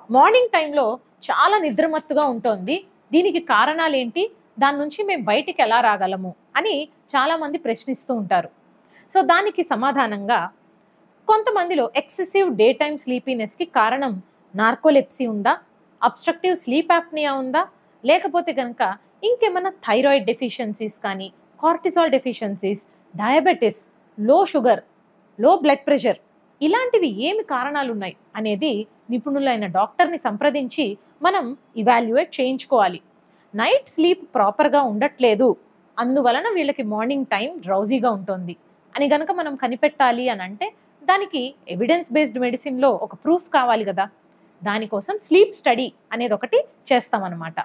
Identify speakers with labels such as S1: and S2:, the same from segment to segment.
S1: morning టైంలో చాలా నిద్రమత్తుగా ఉంటుంది దీనికి కారణాలు ఏంటి దాని నుంచి మేము బయటికి ఎలా రాగలము అని చాలామంది ప్రశ్నిస్తూ ఉంటారు సో దానికి సమాధానంగా కొంతమందిలో ఎక్సెసివ్ డే టైమ్ స్లీపీనెస్కి కారణం నార్కోలెప్సీ ఉందా అబ్స్ట్రక్టివ్ స్లీప్ యాప్నియా ఉందా లేకపోతే కనుక ఇంకేమైనా థైరాయిడ్ డెఫిషియన్సీస్ కానీ cortisol deficiencies diabetes low sugar low blood pressure ఇలాంటివి ఏమి కారణాలు ఉన్నాయి అనేది నిపుణులైన డాక్టర్ని సంప్రదించి మనం ఇవాల్యుయేట్ చేయించుకోవాలి నైట్ స్లీప్ ప్రాపర్గా ఉండట్లేదు అందువలన వీళ్ళకి మార్నింగ్ టైం డ్రౌజీగా ఉంటుంది అని గనక మనం కనిపెట్టాలి అని అంటే దానికి ఎవిడెన్స్ బేస్డ్ మెడిసిన్లో ఒక ప్రూఫ్ కావాలి కదా దానికోసం స్లీప్ స్టడీ అనేది ఒకటి చేస్తామన్నమాట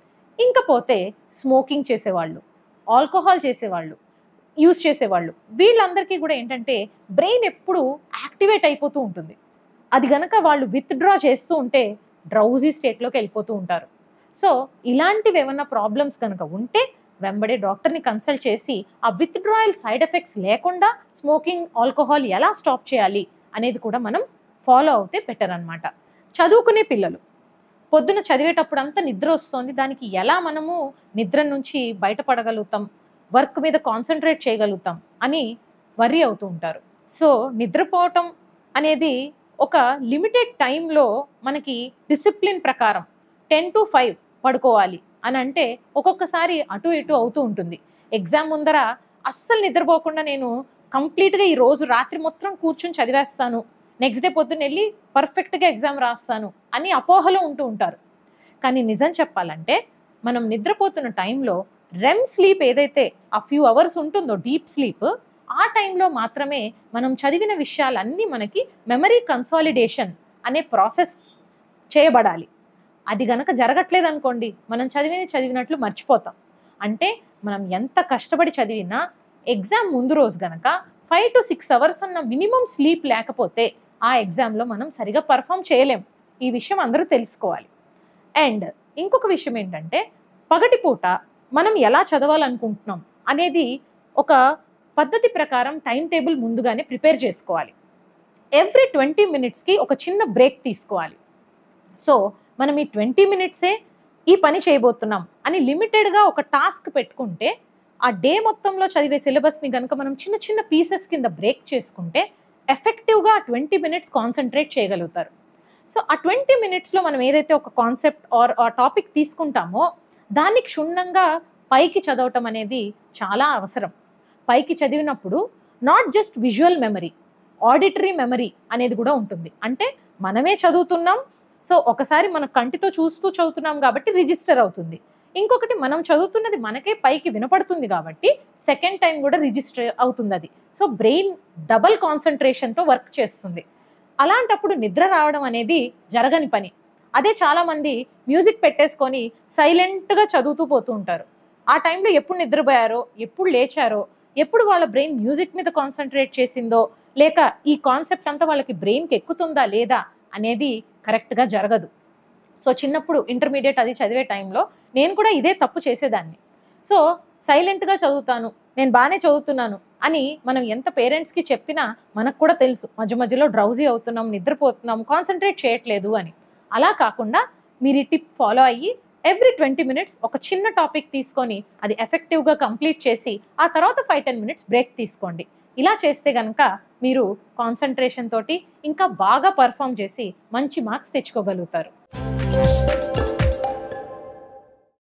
S1: ఇంకపోతే స్మోకింగ్ చేసేవాళ్ళు ఆల్కహాల్ చేసేవాళ్ళు యూస్ చేసేవాళ్ళు వీళ్ళందరికీ కూడా ఏంటంటే బ్రెయిన్ ఎప్పుడు యాక్టివేట్ అయిపోతూ ఉంటుంది అది గనక వాళ్ళు విత్డ్రా చేస్తూ ఉంటే డ్రౌజీ స్టేట్లోకి వెళ్ళిపోతూ ఉంటారు సో ఇలాంటివి ఏమన్నా ప్రాబ్లమ్స్ కనుక ఉంటే వెంబడే డాక్టర్ని కన్సల్ట్ చేసి ఆ విత్డ్రాయల్ సైడ్ ఎఫెక్ట్స్ లేకుండా స్మోకింగ్ ఆల్కహాల్ ఎలా స్టాప్ చేయాలి అనేది కూడా మనం ఫాలో అవుతే బెటర్ అనమాట చదువుకునే పిల్లలు పొద్దున చదివేటప్పుడు అంతా నిద్ర వస్తుంది దానికి ఎలా మనము నిద్ర నుంచి బయటపడగలుగుతాం వర్క్ మీద కాన్సన్ట్రేట్ చేయగలుగుతాం అని వర్రీ అవుతూ ఉంటారు సో నిద్రపోవటం అనేది ఒక లిమిటెడ్ టైంలో మనకి డిసిప్లిన్ ప్రకారం టెన్ టు ఫైవ్ పడుకోవాలి అని అంటే ఒక్కొక్కసారి అటు ఇటు అవుతూ ఉంటుంది ఎగ్జామ్ ముందర అస్సలు నిద్రపోకుండా నేను కంప్లీట్గా ఈ రోజు రాత్రి మొత్తం కూర్చుని చదివేస్తాను నెక్స్ట్ డే పొద్దున్న వెళ్ళి పర్ఫెక్ట్గా ఎగ్జామ్ రాస్తాను అని అపోహలో ఉంటూ ఉంటారు కానీ నిజం చెప్పాలంటే మనం నిద్రపోతున్న టైంలో రెమ్ స్లీప్ ఏదైతే ఆ ఫ్యూ అవర్స్ ఉంటుందో డీప్ స్లీప్ ఆ టైంలో మాత్రమే మనం చదివిన విషయాలన్నీ మనకి మెమరీ కన్సాలిడేషన్ అనే ప్రాసెస్ చేయబడాలి అది గనక జరగట్లేదు అనుకోండి మనం చదివింది చదివినట్లు మర్చిపోతాం అంటే మనం ఎంత కష్టపడి చదివినా ఎగ్జామ్ ముందు రోజు గనక ఫైవ్ టు సిక్స్ అవర్స్ అన్న మినిమం స్లీప్ లేకపోతే ఆ ఎగ్జామ్లో మనం సరిగా పర్ఫామ్ చేయలేం ఈ విషయం అందరూ తెలుసుకోవాలి అండ్ ఇంకొక విషయం ఏంటంటే పగటిపూట మనం ఎలా చదవాలనుకుంటున్నాం అనేది ఒక పద్ధతి ప్రకారం టైం టేబుల్ ముందుగానే ప్రిపేర్ చేసుకోవాలి ఎవ్రీ ట్వంటీ మినిట్స్కి ఒక చిన్న బ్రేక్ తీసుకోవాలి సో మనం ఈ ట్వంటీ మినిట్సే ఈ పని చేయబోతున్నాం అని లిమిటెడ్గా ఒక టాస్క్ పెట్టుకుంటే ఆ డే మొత్తంలో చదివే సిలబస్ని కనుక మనం చిన్న చిన్న పీసెస్ కింద బ్రేక్ చేసుకుంటే ఎఫెక్టివ్గా ట్వంటీ మినిట్స్ కాన్సన్ట్రేట్ చేయగలుగుతారు సో ఆ ట్వంటీ మినిట్స్లో మనం ఏదైతే ఒక కాన్సెప్ట్ ఆర్ ఆ టాపిక్ తీసుకుంటామో దాన్ని క్షుణ్ణంగా పైకి చదవటం అనేది చాలా అవసరం పైకి చదివినప్పుడు not just visual memory auditory memory అనేది కూడా ఉంటుంది అంటే మనమే చదువుతున్నాం సో ఒకసారి మన కంటితో చూస్తూ చదువుతున్నాం కాబట్టి రిజిస్టర్ అవుతుంది ఇంకొకటి మనం చదువుతున్నది మనకే పైకి వినపడుతుంది కాబట్టి సెకండ్ టైం కూడా రిజిస్టర్ అవుతుంది అది సో బ్రెయిన్ డబల్ కాన్సన్ట్రేషన్తో వర్క్ చేస్తుంది అలాంటప్పుడు నిద్ర రావడం అనేది జరగని పని అదే చాలామంది మ్యూజిక్ పెట్టేసుకొని సైలెంట్గా చదువుతూ పోతూ ఉంటారు ఆ టైంలో ఎప్పుడు నిద్రపోయారో ఎప్పుడు లేచారో ఎప్పుడు వాళ్ళ బ్రెయిన్ మ్యూజిక్ మీద కాన్సన్ట్రేట్ చేసిందో లేక ఈ కాన్సెప్ట్ అంతా వాళ్ళకి బ్రెయిన్కి ఎక్కుతుందా లేదా అనేది కరెక్ట్గా జరగదు సో చిన్నప్పుడు ఇంటర్మీడియట్ అది చదివే టైంలో నేను కూడా ఇదే తప్పు చేసేదాన్ని సో సైలెంట్గా చదువుతాను నేను బాగానే చదువుతున్నాను అని మనం ఎంత పేరెంట్స్కి చెప్పినా మనకు కూడా తెలుసు మధ్య మధ్యలో డ్రౌజీ అవుతున్నాం నిద్రపోతున్నాం కాన్సన్ట్రేట్ చేయట్లేదు అని అలా కాకుండా మీరు ఈ టిప్ ఫాలో అయ్యి ఎవ్రీ ట్వంటీ మినిట్స్ ఒక చిన్న టాపిక్ తీసుకొని అది ఎఫెక్టివ్గా కంప్లీట్ చేసి ఆ తర్వాత ఫైవ్ టెన్ మినిట్స్ బ్రేక్ తీసుకోండి ఇలా చేస్తే కనుక మీరు కాన్సన్ట్రేషన్ తోటి ఇంకా బాగా పర్ఫామ్ చేసి మంచి మార్క్స్ తెచ్చుకోగలుగుతారు